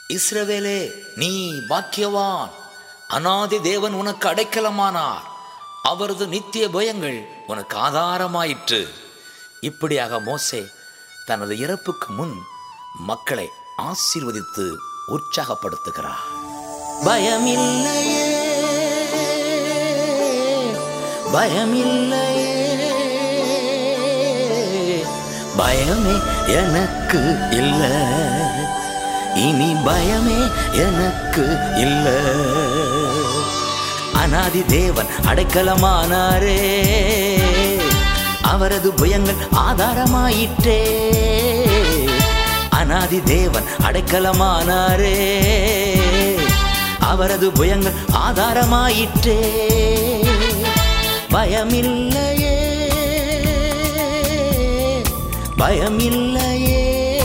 இஸ்ரவேலே நீ பாக்கியவான் அனாதி தேவன் உனக்கு அடைக்கலமானார் அவரது நித்திய பயங்கள் உனக்கு ஆதாரமாயிற்று இப்படியாக மோசே தனது இறப்புக்கு முன் மக்களை ஆசீர்வதித்து உற்சாகப்படுத்துகிறார் பயமில்லையே பயமில்லையே பயமே எனக்கு இல்ல இனி பயமே எனக்கு இல்ல அனாதி தேவன் அடைக்கலமானாரே அவரது புயங்கள் ஆதாரமாயிற்றே அனாதி தேவன் அடைக்கலமானாரே அவரது புயங்கள் ஆதாரமாயிற்றே பயமில்லையே பயமில்லையே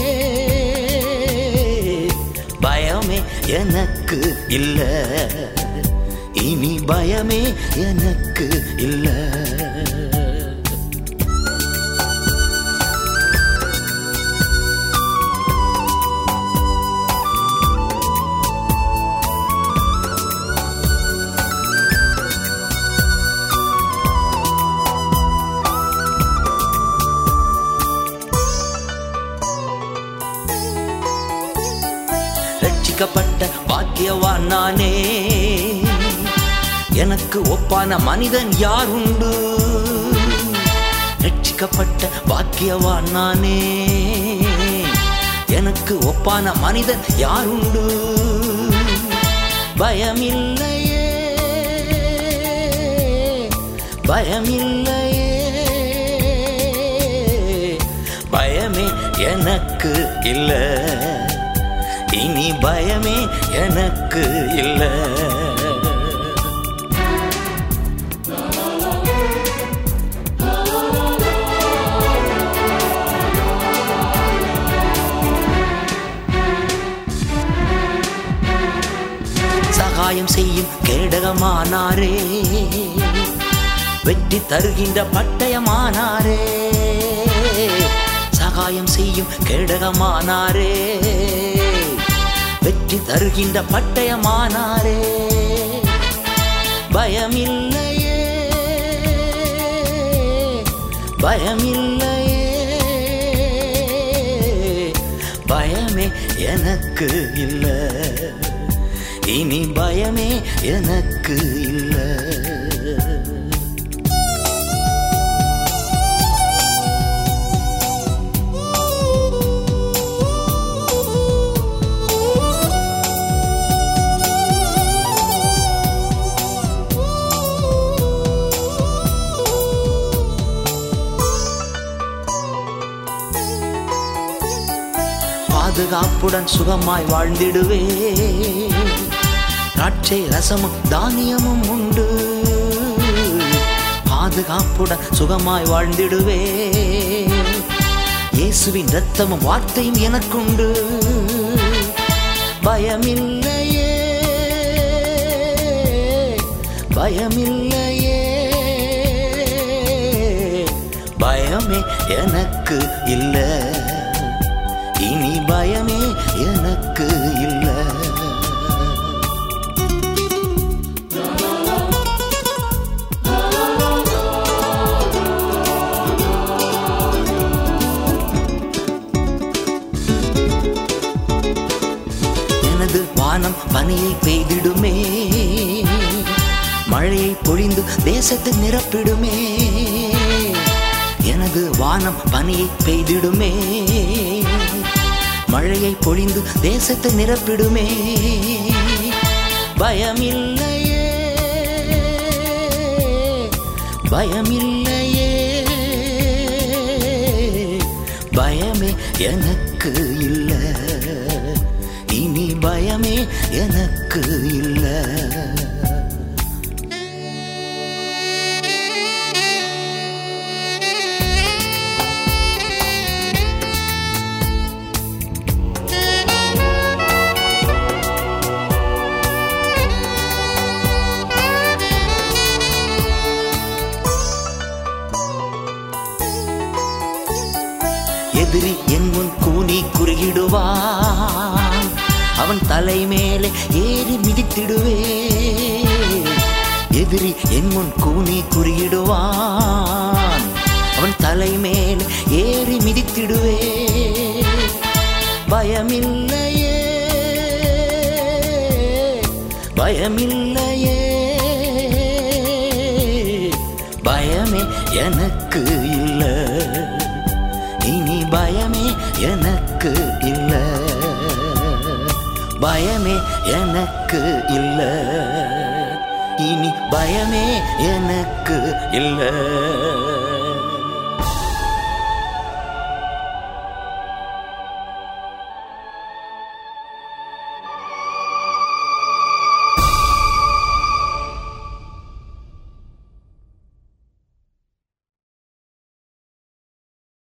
பயமே எனக்கு இல்ல இனி பயமே எனக்கு இல்லை ரட்சிக்கப்பட்ட பாக்கியவான் நானே எனக்கு ஒப்பான மனிதன் யார் உண்டு ரட்சிக்கப்பட்ட பாக்கியவான் நானே எனக்கு ஒப்பான மனிதன் யார் உண்டு பயமில்லையே பயமில்லையே பயமே எனக்கு இல்லை இனி பயமே எனக்கு இல்லை சகாயம் செய்யும் கேடகமானாரே வெற்றி தருகின்ற பட்டயமானாரே சகாயம் செய்யும் கேடகமானாரே வெற்றி தருகின்ற பட்டயமானாரே பயமில்லையே பயமில்லையே பயமே எனக்கு இல்லை இனி பயமே எனக்கு இல்லை பாதுகாப்புடன் சுகமாய் வாழ்ந்திடுவே திராட்சை ரசமும் தானியமும் உண்டு பாதுகாப்புடன் சுகமாய் வாழ்ந்திடுவே இயேசுவின் ரத்தமும் வார்த்தையும் எனக்குண்டு பயமில்லையே பயமில்லையே பயமே எனக்கு இல்லை இனி பயமே எனக்கு இல்லை எனது வானம் பனியை பெய்திடுமே மழையை பொழிந்து தேசத்தை நிரப்பிடுமே எனது வானம் பனியை பெய்திடுமே மழையை பொழிந்து தேசத்தை நிரப்பிடுமே பயமில்லையே பயமில்லையே பயமே எனக்கு இல்லை இனி பயமே எனக்கு இல்லை எதிரி என் முன் கூனி குறுகிடுவான் அவன் தலை மேலே ஏறி மிதித்திடுவே எதிரி என் முன் கூனி குறியிடுவான் அவன் தலை மேலே ஏறி மிதித்திடுவே பயமில்லையே பயமில்லையே பயமே எனக்கு இல்ல இனி பயமே எனக்கு இல்ல பயமே எனக்கு இல்ல இனி பயமே எனக்கு இல்ல